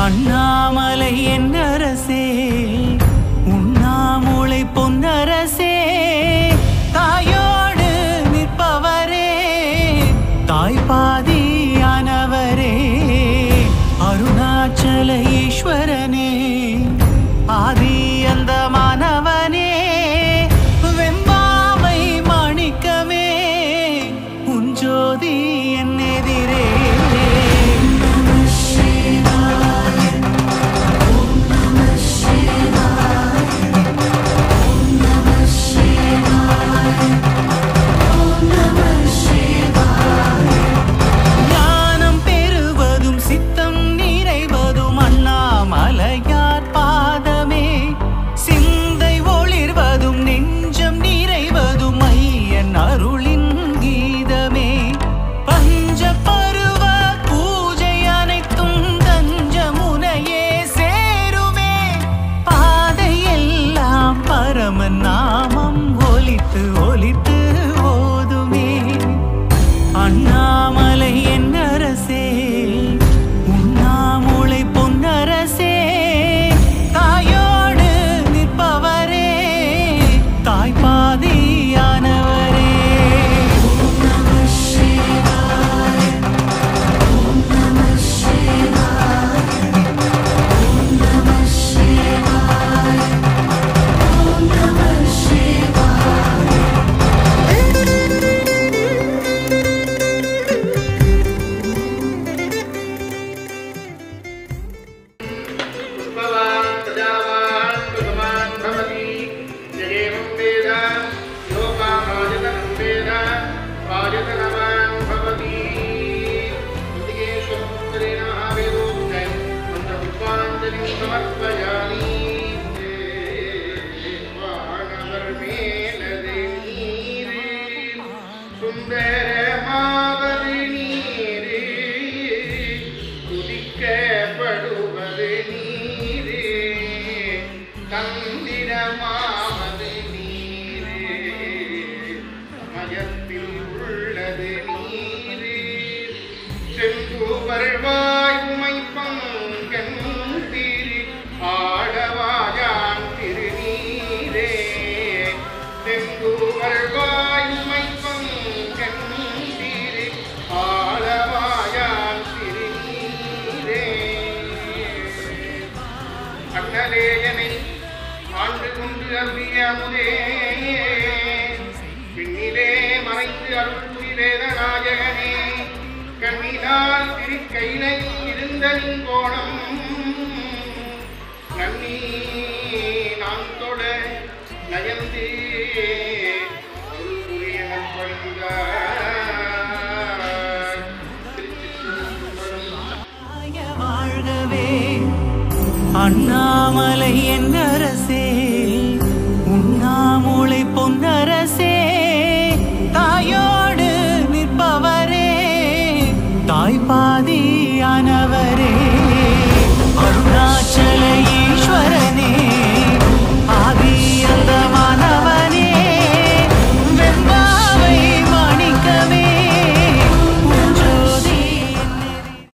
அண்ணாமலை என்னரசே உண்ணாமூளை பொன்னரசே தாயோடு நிற்பவரே தாய்பாதியானவரே அருணாச்சல ஈஸ்வரனே ஆதி அந்த மாணவனே வெம்பாமை மாணிக்கமே உஞ்சோதி என் எதிரே ஞானம் பெறுவதும் சித்தம் நிறைவதும் அண்ணாமலையார் பாதமே சிந்தை ஒளிர்வதும் நெஞ்சம் நிறைவதும் ஐயன் அருளின் கீதமே பஞ்ச பருவ பூஜை அனைத்தும் தஞ்ச முனையே சேருமே பாதையெல்லாம் பரமன் நாமம் ஒலித்து ஒலித்து ஓதுமே அண்ணாமலை என்னரசே உண்ணாமூளை பொன்னரசே தாயோடு நிற்பவரே தாய்பாதியானவரே पुष्पवान् प्रजावान् सुखमान् भवति यदेवं वेद योगामायतनं वेद आयतनवान् भवति ऋतिकेश्वरपुत्रेण वेदोक्तं मन्त्रपुष्पाञ्जलिं समर्पयामि சுந்தரமாவது நீரே துதிக்கப்படுவது நீரே தந்திரமாவது நீரே மயத்தில் உள்ளது நீரே செந்து வருவாய் உமை பங்கன் திரு ஆடவாயான் திருநீரே செந்து வருவாய் உமை பங்கன் திரு ஆடவாயான் திருநீரே அண்ணலேயனை ஆண்டு கொண்டு அருளிய அமுதே பின்னிலே மறைந்து அருள் புரி வேதநாயகனே கண்ணினால் திருக்கையிலை இருந்த கோணம் நன்னி நான் தொட நயந்து அருள் புரிய நற்பணிந்தார் திருச்சிற்றம்பலம் வாழ்க வாழ்கவே அண்ணாமலை என்னரசே